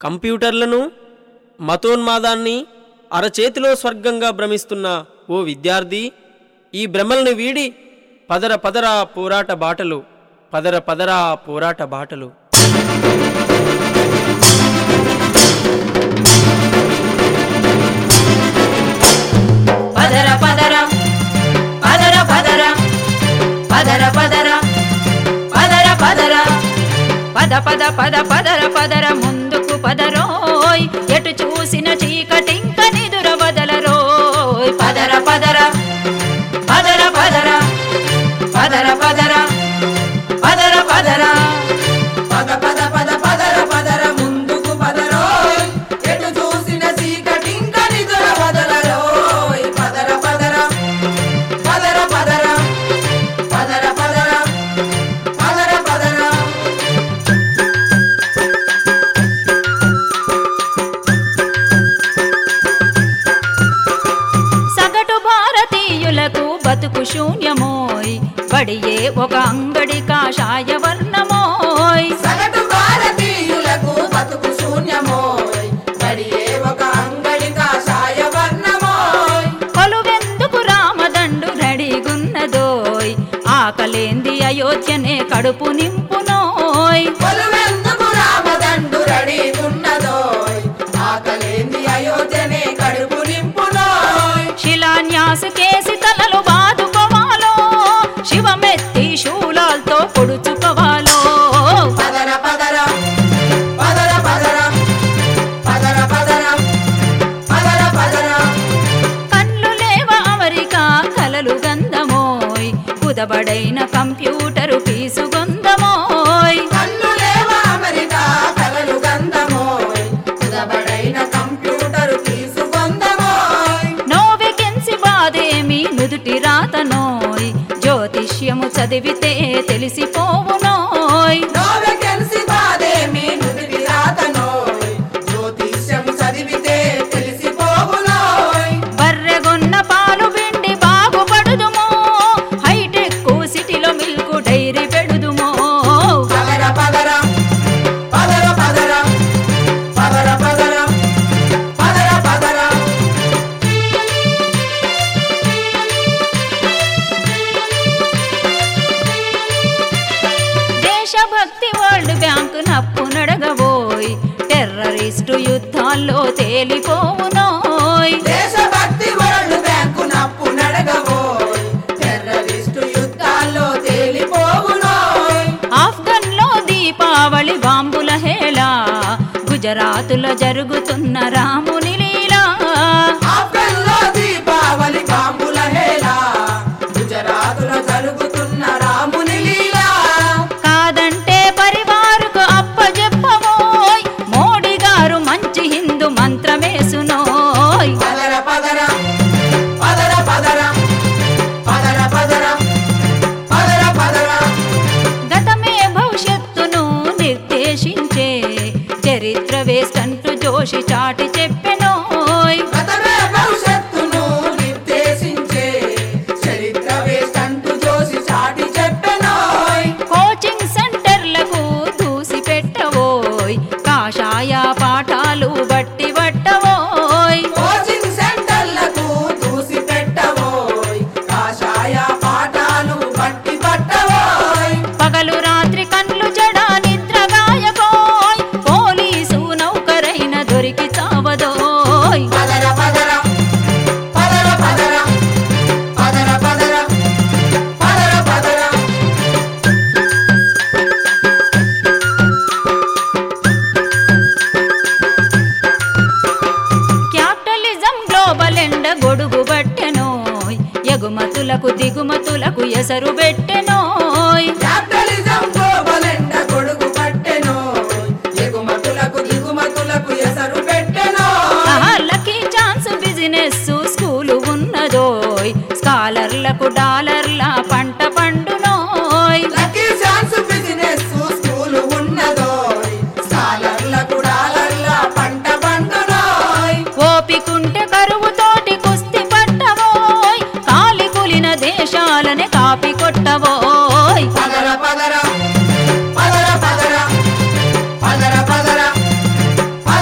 కంప్యూటర్లను మతోన్మాదాన్ని అరచేతిలో స్వర్గంగా భ్రమిస్తున్న ఓ విద్యార్థి ఈ భ్రమల్ని వీడి పదర పదరా పోరాట బాటలు పదర పదరా పోరాట బాటలు పదర పదర పదర పదర పదర పదర పదర పదర పద పద పద పదర పదర ముందుకు పదరోయ్ ఎటు చూసిన చీకటింక నిదుర వదలరోయ్ పదర పదర పదర పదర పదర పదర పదర పదర పద పద పద పదర పదర ముందుకు పదరోయ్ ఎటు చూసిన చీకటింక నిదుర వదలరోయ్ పదర పదర పదర పదర పదర పదర పదర పదర సగటు భారతీయులకు బతుకు శూన్యమోయ్ బడియే ఒక అంగడి కాషాయ వర్ణమోయ్ సగటు భారతీయులకు బతుకు శూన్యమోయ్ బడియే ఒక అంగడి కాషాయ వర్ణమోయ్ కొలువెందుకు రామదండు రెడీగున్నదోయ్ ఆకలేంది అయోధ్యనే కడుపు నింపునోయ్ కొలువెందుకు రామదండు రెడీగున్నదోయ్ ఆకలేంది అయోధ్యనే కడుపు నింపునోయ్ శిలాన్యాసు కేసి తలలు బాదుకోవాలో శివమెత్తి శూలాలతో పొడుచుకోవాలో పదర పదర పదర పదర పదర పదర పదర పదర కళ్ళు లేవ అమెరికా కలలు గంధమోయ్ కుదబడైన కంప్యూటరు పీసుగొందమోయ్ కన్ను లేవ అమెరికా కలలు గంధమోయ్ కుదబడైన కంప్యూటర్ తీసుకొందమోయ్ నోవెకెన్సి బాధేమి నుదుటి రాతనోయ్ జ్యోతిష్యము చదివితే తెలిసిపోవునోయ్ నోవెకెన్సి బాధేమి నుదిటి రాతనోయ్ జ్యోతిష్యం చదివితే తెలిసిపోవునోయ్ బర్రెగొన్న పాలు పిండి బాగుపడుదుమో హైటెక్ సిటీలో మిల్క్ డైరీ పెడుదుమో పదర పదర పదర పదర పదర పదర పదర పదర దేశభక్తి వరల్డ్ బ్యాంక్ నప్పు నడగబోయ్ టెర్రరిస్టు యుద్ధాల్లో తేలిపోవునోయ్ దేశభక్తి వరల్డ్ బ్యాంకు నప్పు నడగబోయ్ టెర్రరిస్టు యుద్ధాల్లో తేలిపోవునోయ్ ఆఫ్ఘన్లో దీపావళి బాంబుల హేళ గుజరాతులో జరుగుతున్న రాముని లీలా ఆఫ్ఘన్లో దీపావళి బాంబుల హేళ గుజరాతులో జరుగుతున్న రాముని లీలా కాదంటే పరివారుకు అప్పజెప్పబోయ్ మోడీ గారు మంచి హిందూ మంత్రమేసునోయ్ పదర పదర పదర పదర పదర పదర పదర పదర గతమే భవిష్యత్తును నిర్దేశించే చరిత్ర వేస్టంటూ జోషి చాటి చెప్పెనోయ్ గతమే భవిష్యత్తును నిర్దేశించే చరిత్ర వేస్టంటూ జోసి చాటి చెప్పెనోయ్ కోచింగ్ సెంటర్లకు దూసి పెట్టవోయ్ కాషాయ పాఠాలు బట్టి పట్టవోయ్ కోచింగ్ సెంటర్లకు దూసి పెట్టవోయ్ కాషాయ పాఠాలు బట్టి పట్టవోయ్ పగలు రాత్రి కన్లు జడ నిద్రగాయకోయ్ పోలీసు నౌకరైన దొరికి చావదోయ్ పదర పదర పదర పదర పదర పదర పదర పదర క్యాపిటలిజం గ్లోబల్ ఎండ గొడుగు బట్టెనోయ్ ఎగుమతులకు దిగుమతులకు ఎసరు పెట్టెనోయ్ క్యాపిటలిజం గ్లోబల్ ఎండ గొడుగు పట్టెనోయ్ ఎగుమతులకు దిగుమతులకు ఎసరు పెట్టెనోయ్ ఆహా, లక్కీ ఛాన్స్ బిజినెస్ స్కూలు ఉన్నదోయ్ స్కాలర్లకు డాలర్ల పంట పండునోయ్ లక్కీ ఛాన్స్ బిజినెస్ స్కూల్ ఉన్నదోయ్ స్కాలర్లకు డాలర్ల పంట పండునోయ్ ఓపికుంటే కరువుతోటి కుస్తి పట్టవోయ్ కాలి కులిన దేశాలనే కాపి కొట్టవోయ్ పదర పదర పదర పదర పదర పదర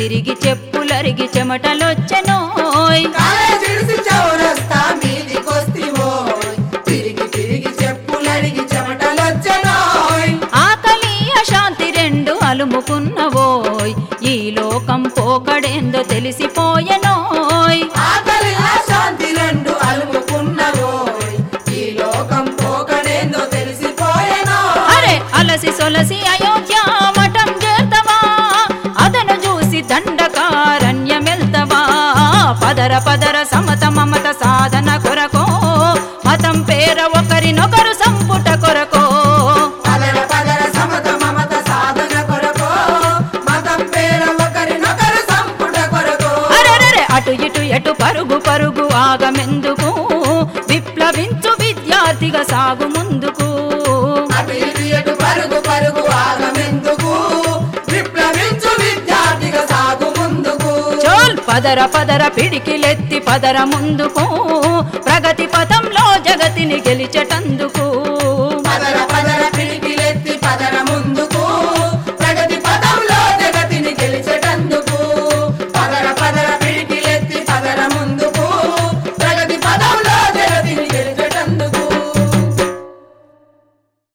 తిరిగి చెప్పులరిగి చెమటలొచ్చెనోయ్ కాలేజిడిసి చౌరస్తా మీదికొస్తివోయ్ తిరిగి తిరిగి చెప్పులడిగి చెమటలొచ్చనోయ్ ఆకలి అశాంతి రెండు అలుముకున్నవోయ్ ఈ లోకం పోకడేందో తెలిసిపోయెనోయ్ ఆకలి శాంతి రెండు అలుముకున్నవోయ్ ఈ లోకం పోకడేందో తెలిసిపోయెనో అరే అలసి సొలసి అయోధ్య మఠం చేతవా అదను చూసి దండకారణ్యమెల్తవా పదర పదర సమత మమత సాధన కొరకో మతం పేర ఒకరినొకరు సంపుట కొరకో పదర పదర సమత మమత సాధన కొరకో మతం పేర ఒకరినొకరు సంపుట కొరకో అరెరెరె అటు ఇటు ఎటు పరుగు పరుగు ఆగమెందుకు విప్లవించు విద్యార్థిగా సాగు ముందుకు అటు ఇటు ఎటు పరుగు పరుగు ఆగమెందుకు విప్లవించు విద్యార్థిగా సాగు ముందుకు చోల్ పదర పదర పిడికిలెత్తి పదర ముందుకు ప్రగతి పథంలో జగతిని గెలిచటందుకు